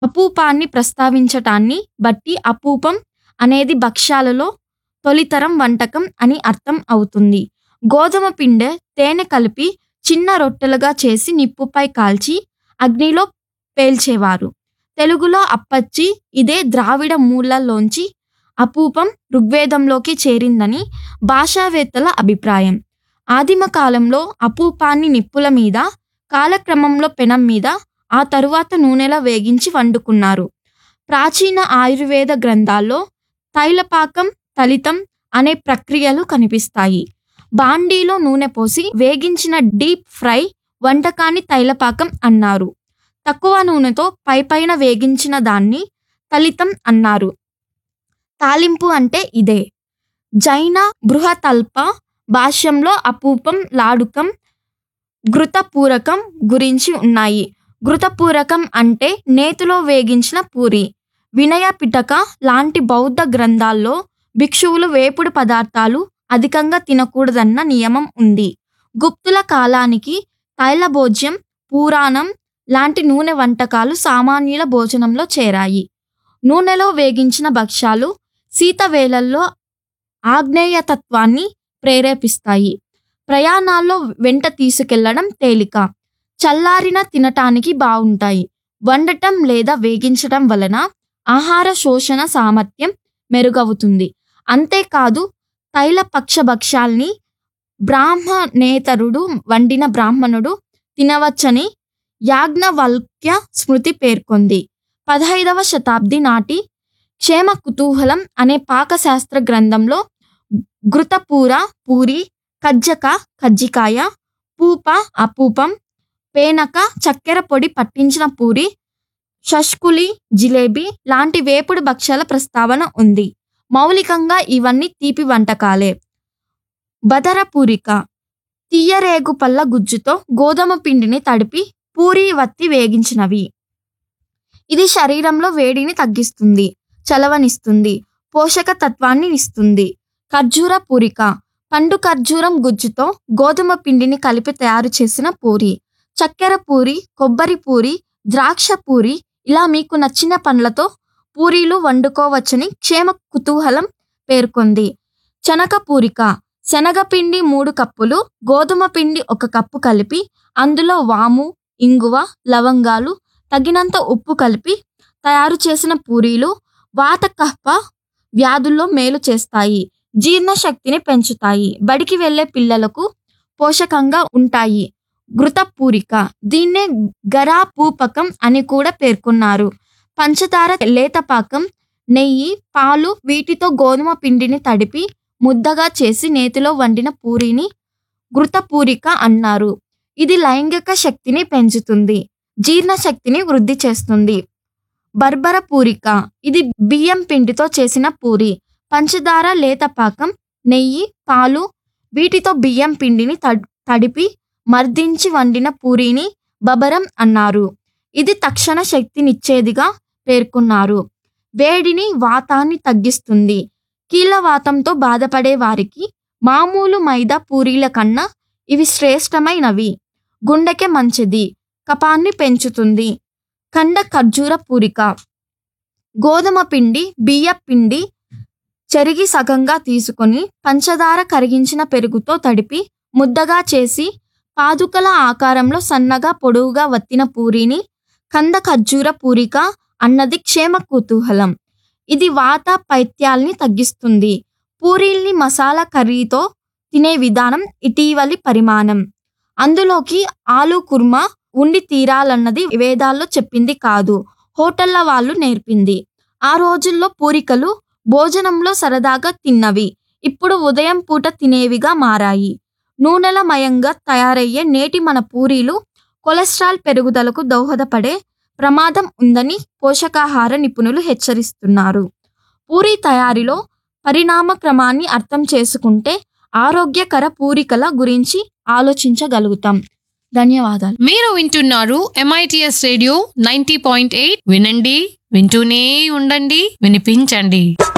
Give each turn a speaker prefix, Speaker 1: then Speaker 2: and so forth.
Speaker 1: అపూపాన్ని ప్రస్తావించటాన్ని బట్టి అపూపం అనేది భక్ష్యాలలో తొలితరం వంటకం అని అర్థం అవుతుంది గోధుమ పిండి తేనె కలిపి చిన్న రొట్టెలుగా చేసి నిప్పుపై కాల్చి అగ్నిలో పేల్చేవారు తెలుగులో అప్పచ్చి ఇదే ద్రావిడ మూలల్లోంచి అపూపం ఋగ్వేదంలోకి చేరిందని భాషావేత్తల అభిప్రాయం ఆదిమ కాలంలో అపూపాన్ని నిప్పుల మీద కాలక్రమంలో పెనం మీద ఆ తరువాత నూనెలో వేగించి వండుకున్నారు ప్రాచీన ఆయుర్వేద గ్రంథాల్లో తైలపాకం తలితం అనే ప్రక్రియలు కనిపిస్తాయి బాండీలో నూనె పోసి వేగించిన డీప్ ఫ్రై వంటకాన్ని తైలపాకం అన్నారు తక్కువ నూనెతో పైపైన వేగించిన దాన్ని తలితం అన్నారు తాలింపు అంటే ఇదే జైన బృహతల్ప భాష్యంలో అపూపం లాడుకం ఘృతపూరకం గురించి ఉన్నాయి ఘృతపూరకం అంటే నేతిలో వేగించిన పూరి వినయ పిటక లాంటి బౌద్ధ గ్రంథాల్లో భిక్షువులు వేపుడు పదార్థాలు అధికంగా తినకూడదన్న నియమం ఉంది గుప్తుల కాలానికి తైలభోజ్యం పురాణం లాంటి నూనె వంటకాలు సామాన్యుల భోజనంలో చేరాయి నూనెలో వేగించిన భక్ష్యాలు శీతవేళల్లో ఆగ్నేయతత్వాన్ని ప్రేరేపిస్తాయి ప్రయాణాల్లో వెంట తీసుకెళ్లడం తేలిక చల్లారిన తినటానికి బాగుంటాయి వండటం లేదా వేగించడం వలన ఆహార శోషణ సామర్థ్యం మెరుగవుతుంది అంతేకాదు తైలపక్ష భక్ష్యాల్ని బ్రాహ్మణేతరుడు వండిన బ్రాహ్మణుడు తినవచ్చని యాజ్ఞవల్క్య స్మృతి పేర్కొంది పదహైదవ శతాబ్ది నాటి క్షేమ కుతూహలం అనే పాకశాస్త్ర గ్రంథంలో ఘృతపూర పూరి కజ్జక కజ్జికాయ పూప అపూపం పేనక చక్కెర పొడి పట్టించిన పూరి షష్కులి జిలేబీ లాంటి వేపుడు భక్ష్యాల ప్రస్తావన ఉంది మౌలికంగా ఇవన్నీ తీపి వంటకాలే బదర పూరిక తీయరేగు పళ్ళ గుజ్జుతో గోధుమ పిండిని తడిపి పూరి వత్తి వేగించినవి ఇది శరీరంలో వేడిని తగ్గిస్తుంది చలవనిస్తుంది పోషక తత్వాన్ని ఇస్తుంది ఖర్జూర పూరిక పండు ఖర్జూరం గుజ్జుతో గోధుమ పిండిని కలిపి తయారు చేసిన పూరి చక్కెర పూరి కొబ్బరి పూరి ద్రాక్ష పూరి ఇలా మీకు నచ్చిన పండ్లతో పూరీలు వండుకోవచ్చని క్షేమ కుతూహలం పేర్కొంది చనక పూరిక శనగపిండి మూడు కప్పులు గోధుమ పిండి ఒక కప్పు కలిపి అందులో వాము ఇంగువ లవంగాలు తగినంత ఉప్పు కలిపి తయారు చేసిన పూరీలు వాత కఫ వ్యాధుల్లో మేలు చేస్తాయి జీర్ణశక్తిని పెంచుతాయి బడికి వెళ్ళే పిల్లలకు పోషకంగా ఉంటాయి ఘృతపూరిక దీన్నే గరాపూపకం అని కూడా పేర్కొన్నారు పంచదార లేతపాకం నెయ్యి పాలు వీటితో గోధుమ పిండిని తడిపి ముద్దగా చేసి నేతిలో వండిన పూరిని ఘృతపూరిక అన్నారు ఇది లైంగిక శక్తిని పెంచుతుంది జీర్ణశక్తిని వృద్ధి చేస్తుంది బర్బర పూరిక ఇది బియ్యం పిండితో చేసిన పూరి పంచదార లేతపాకం నెయ్యి పాలు వీటితో బియ్యం పిండిని తడ్- తడిపి మర్దించి వండిన పూరీని బబరం అన్నారు ఇది తక్షణ శక్తినిచ్చేదిగా పేర్కొన్నారు వేడిని వాతాన్ని తగ్గిస్తుంది కీళ్ళవాతంతో బాధపడే వారికి మామూలు మైదా పూరీల కన్నా ఇవి శ్రేష్టమైనవి గుండెకి మంచిది కపాన్ని పెంచుతుంది కండ ఖర్జూర పూరిక గోధుమ పిండి బియ్య పిండి చెరిగి సగంగా తీసుకొని పంచదార కరిగించిన పెరుగుతో తడిపి ముద్దగా చేసి పాదుకల ఆకారంలో సన్నగా పొడవుగా వత్తిన పూరీని కంద ఖర్జూర పూరిక అన్నది క్షేమ కుతూహలం ఇది వాత పైత్యాల్ని తగ్గిస్తుంది పూరీల్ని మసాలా కర్రీతో తినే విధానం ఇటీవలి పరిమాణం అందులోకి ఆలు కుర్మా ఉండి తీరాలన్నది వేదాల్లో చెప్పింది కాదు హోటళ్ల వాళ్ళు నేర్పింది ఆ రోజుల్లో పూరికలు భోజనంలో సరదాగా తిన్నవి ఇప్పుడు ఉదయం పూట తినేవిగా మారాయి నూనెల మయంగా తయారయ్యే నేటి మన పూరీలు కొలెస్ట్రాల్ పెరుగుదలకు దోహదపడే ప్రమాదం ఉందని పోషకాహార నిపుణులు హెచ్చరిస్తున్నారు పూరీ తయారీలో పరిణామ క్రమాన్ని అర్థం చేసుకుంటే ఆరోగ్యకర పూరికల గురించి ఆలోచించగలుగుతాం ధన్యవాదాలు
Speaker 2: మీరు వింటున్నారు MITS radio ninety point eight వినండి వింటూనే ఉండండి వినిపించండి